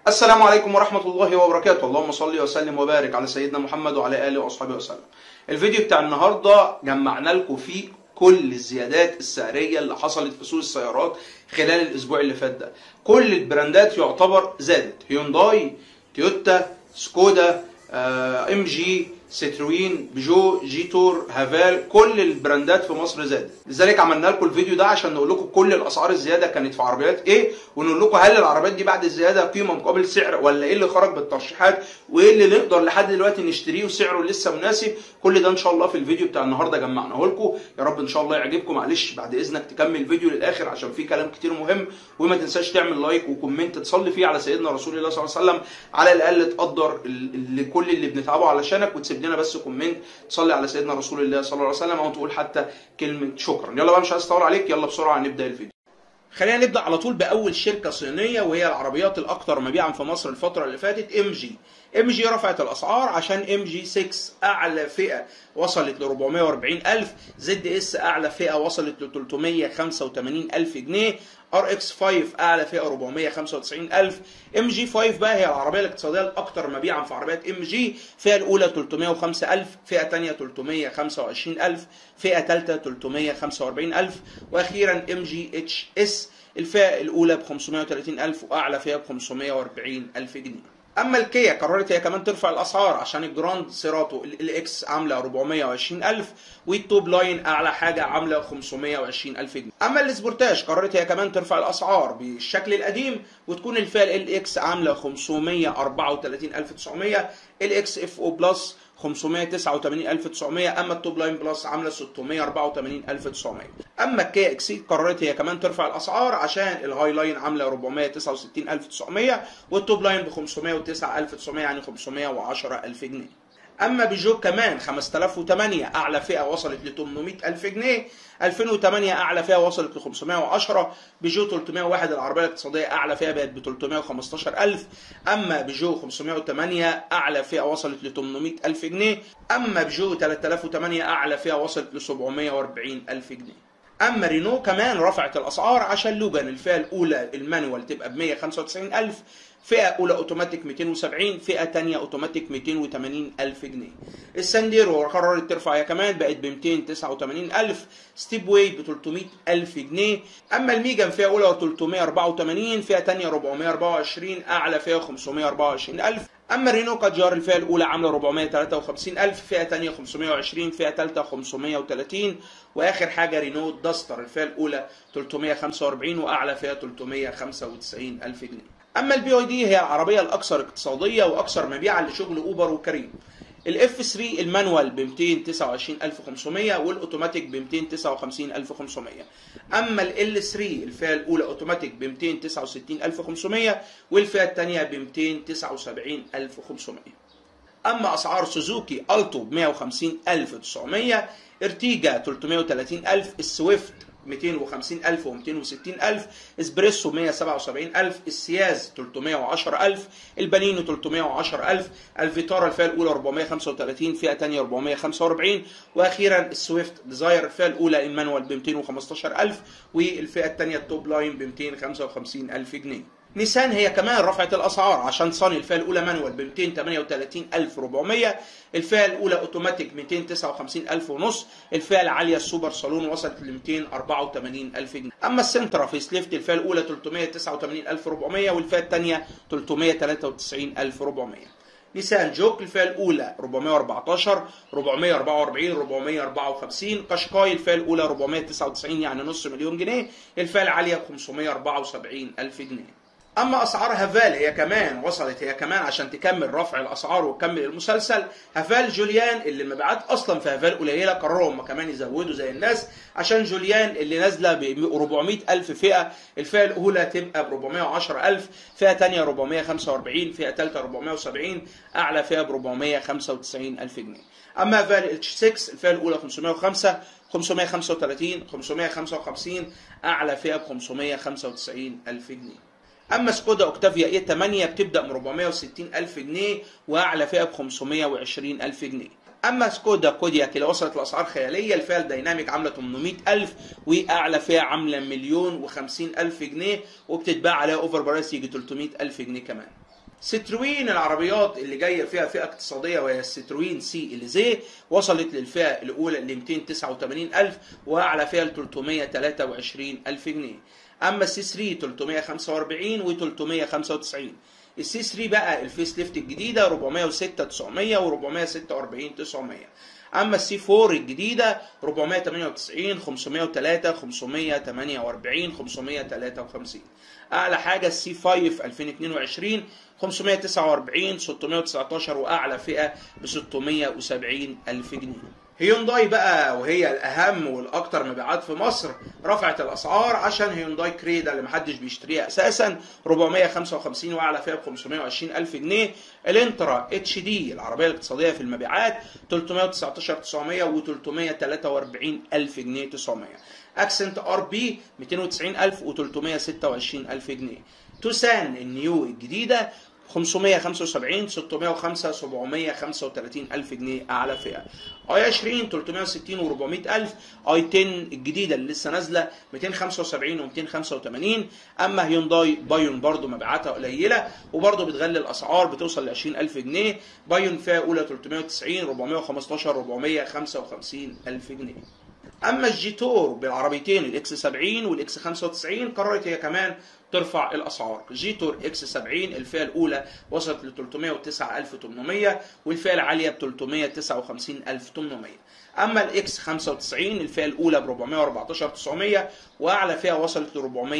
السلام عليكم ورحمة الله وبركاته اللهم صل وسلم وبارك على سيدنا محمد وعلى آله وأصحابه وسلم الفيديو بتاع النهاردة جمعنا لكم فيه كل الزيادات السعرية اللي حصلت في سوق السيارات خلال الأسبوع اللي فات ده كل البراندات يعتبر زادت هيونداي تويوتا سكودا آه، ام جي ستروين بيجو جيتور هافال كل البراندات في مصر زادت لذلك عملنا لكم الفيديو ده عشان نقول لكم كل الاسعار الزياده كانت في عربيات ايه ونقول لكم هل العربيات دي بعد الزياده قيمه مقابل سعر ولا ايه اللي خرج بالترشيحات وايه اللي نقدر لحد دلوقتي نشتريه وسعره لسه مناسب كل ده ان شاء الله في الفيديو بتاع النهارده جمعناه لكم يا رب ان شاء الله يعجبكم معلش بعد اذنك تكمل الفيديو للاخر عشان فيه كلام كتير مهم وما تنساش تعمل لايك وكومنت تصلي فيه على سيدنا رسول الله صلى الله عليه وسلم على الاقل تقدر ال- ال- كل اللي بنتعبه علشانك وتسيب لنا بس كومنت تصلي على سيدنا رسول الله صلى الله عليه وسلم او تقول حتى كلمه شكرا يلا بقى مش عايز اطول عليك يلا بسرعه نبدا الفيديو خلينا نبدا على طول باول شركه صينيه وهي العربيات الاكثر مبيعا في مصر الفتره اللي فاتت ام جي ام جي رفعت الاسعار عشان ام جي 6 اعلى فئه وصلت ل 440 الف زد اس اعلى فئه وصلت ل 385 الف جنيه ار اكس 5 اعلى فئه 495 الف ام جي 5 بقى هي العربيه الاقتصاديه الاكثر مبيعا في عربيات ام جي الفئه الاولى 305 الف فئه ثانيه 325 الف فئه ثالثه 345 الف واخيرا ام جي اتش اس الفئه الاولى ب 530 الف واعلى فئه ب 540 الف جنيه اما الكيا قررت هي كمان ترفع الاسعار عشان الجراند سيراتو الاكس عامله 420 الف والتوب لاين اعلى حاجه عامله 520 الف جنيه اما السبورتاج قررت هي كمان ترفع الاسعار بالشكل القديم وتكون الفئه الاكس عامله 534900 الاكس اف او بلس 589900 اما التوب لاين بلس عامله 684900 اما الكيا اكسيد قررت هي كمان ترفع الاسعار عشان الهاي لاين عامله 469900 والتوب لاين ب 509900 يعني 510000 جنيه اما بيجو كمان 5008 اعلى فئه وصلت ل 800000 جنيه 2008 اعلى فئه وصلت ل 510 بيجو 301 العربيه الاقتصاديه اعلى فئه بقت ب 315000 اما بيجو 508 اعلى فئه وصلت ل 800000 جنيه اما بيجو 3008 اعلى فئه وصلت ل 740000 جنيه اما رينو كمان رفعت الاسعار عشان لوجان الفئه الاولى المانوال تبقى ب 195000 فئه اولى اوتوماتيك 270 فئه ثانيه اوتوماتيك 280 الف جنيه السانديرو قررت ترفع هي كمان بقت ب 289 الف ستيب واي ب 300 الف جنيه اما الميجان فئه اولى 384 فئه ثانيه 424 اعلى فئه 524 الف اما رينو كاجار الفئه الاولى عامله 453 الف فئه ثانيه 520 فئه ثالثه 530 واخر حاجه رينو داستر الفئه الاولى 345 واعلى فئه 395 الف جنيه اما البي اي دي هي العربيه الاكثر اقتصاديه واكثر مبيعا لشغل اوبر وكريم الاف 3 المانوال ب 229500 والاوتوماتيك ب 259500 اما ال 3 الفئه الاولى اوتوماتيك ب 269500 والفئه الثانيه ب 279500 اما اسعار سوزوكي التو ب 150900 ارتيجا 330000 السويفت 250000 و250000 اسبريسو 177000 السياز 310000 البانينو 310000 الفيتارا الفئه الاولى 435 فئه ثانيه 445 واخيرا السويفت ديزاير الفئه الاولى المانوال ب 215000 والفئه الثانيه التوب لاين ب 255000 جنيه نيسان هي كمان رفعت الاسعار عشان صاني الفئه الاولى مانوال ب 238400 الفئه الاولى اوتوماتيك 259000 ونص الفئه العاليه السوبر صالون وصلت ل 284000 جنيه اما السنترا في سليفت الفئه الاولى 389400 والفئه الثانيه 399400 نيسان جوك الفئه الاولى 414 444 454 قشقاي الفئه الاولى 499 يعني نص مليون جنيه الفئه العاليه ب 574 الف جنيه اما اسعار هافال هي كمان وصلت هي كمان عشان تكمل رفع الاسعار وتكمل المسلسل هافال جوليان اللي المبيعات اصلا في هافال قليله قرروا هم كمان يزودوا زي الناس عشان جوليان اللي نازله ب 400 الف فئه الفئه الاولى تبقى ب 410 الف فئه ثانيه 445 فئه ثالثه 470 اعلى فئه ب 495 الف جنيه اما هافال اتش 6 الفئه الاولى 505 535 555 اعلى فئه ب 595 الف جنيه اما سكودا اوكتافيا اي 8 بتبدا من 460 الف جنيه واعلى فئه ب 520 الف جنيه اما سكودا كودياك اللي وصلت لاسعار خياليه الفئه الديناميك عامله 800 الف واعلى فئه عامله مليون و50 الف جنيه وبتتباع عليها اوفر برايس يجي 300 الف جنيه كمان ستروين العربيات اللي جايه فيها فئه اقتصاديه وهي الستروين سي اليزيه وصلت للفئه الاولى ل 289000 واعلى فئه ل 323000 جنيه اما السي 3 345 و 395 السي 3 بقى الفيس ليفت الجديده 406 900 و 446 900 اما السي 4 الجديده 498 503 548 553 اعلى حاجه السي 5 2022 549 619 واعلى فئه ب 670 الف جنيه هيونداي بقى وهي الاهم والاكثر مبيعات في مصر رفعت الاسعار عشان هيونداي كريدا اللي محدش بيشتريها اساسا 455 واعلى فيها ب 520 الف جنيه الانترا اتش دي العربيه الاقتصاديه في المبيعات 319 900 و 343 الف جنيه 900 اكسنت ار بي 290 الف و 326 الف جنيه توسان النيو الجديده 575 605 735 الف جنيه اعلى فئه اي 20 360 و 400 الف اي 10 الجديده اللي لسه نازله 275 و 285 اما هيونداي بايون برضو مبيعاتها قليله وبرضو بتغلي الاسعار بتوصل ل 20 الف جنيه بايون فئه اولى 390 415 455 الف جنيه اما الجيتور بالعربيتين الاكس 70 والاكس 95 قررت هي كمان ترفع الاسعار جيتور اكس 70 الفئه الاولى وصلت ل 309800 والفئه العاليه ب 359800 اما الاكس 95 الفئه الاولى ب 414900 واعلى فئه وصلت ل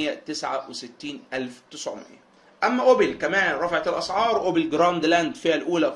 469900 اما اوبل كمان رفعت الاسعار اوبل جراند لاند الفئه الاولى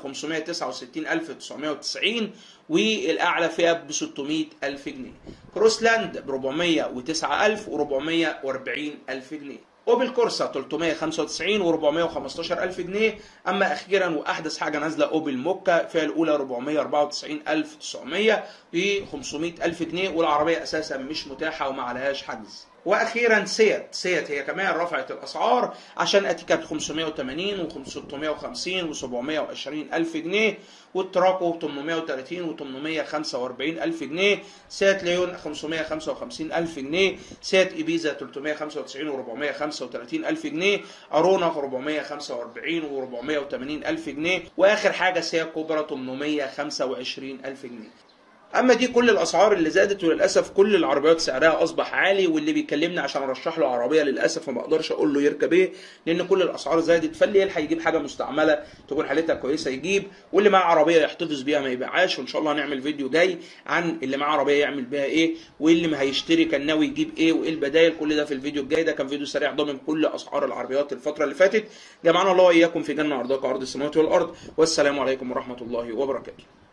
569990 والاعلى فئه ب 600000 جنيه كروسلاند ب 409000 و 440000 جنيه اوبل كورسا 395 و 415000 جنيه اما اخيرا واحدث حاجه نازله اوبل موكا الفئه الاولى 494900 و 500000 جنيه والعربيه اساسا مش متاحه وما عليهاش حجز واخيرا سيت سيت هي كمان رفعت الاسعار عشان اتيكا ب 580 و 650 و 720 الف جنيه والتراكو 830 و 845 الف جنيه سيت ليون 555 الف جنيه سيت ايبيزا 395 و 435 الف جنيه ارونا 445 و 480 الف جنيه واخر حاجه سيات كوبرا 825 الف جنيه اما دي كل الاسعار اللي زادت وللاسف كل العربيات سعرها اصبح عالي واللي بيكلمني عشان ارشح له عربيه للاسف ما بقدرش اقول له يركب ايه لان كل الاسعار زادت فاللي يلحق يجيب حاجه مستعمله تكون حالتها كويسه يجيب واللي معاه عربيه يحتفظ بيها ما يبيعهاش وان شاء الله هنعمل فيديو جاي عن اللي معاه عربيه يعمل بيها ايه واللي ما هيشتري كان ناوي يجيب ايه وايه البدايل كل ده في الفيديو الجاي ده كان فيديو سريع ضامن كل اسعار العربيات الفتره اللي فاتت جمعنا الله واياكم في جنه ارضاك ارض السماوات والارض والسلام عليكم ورحمه الله وبركاته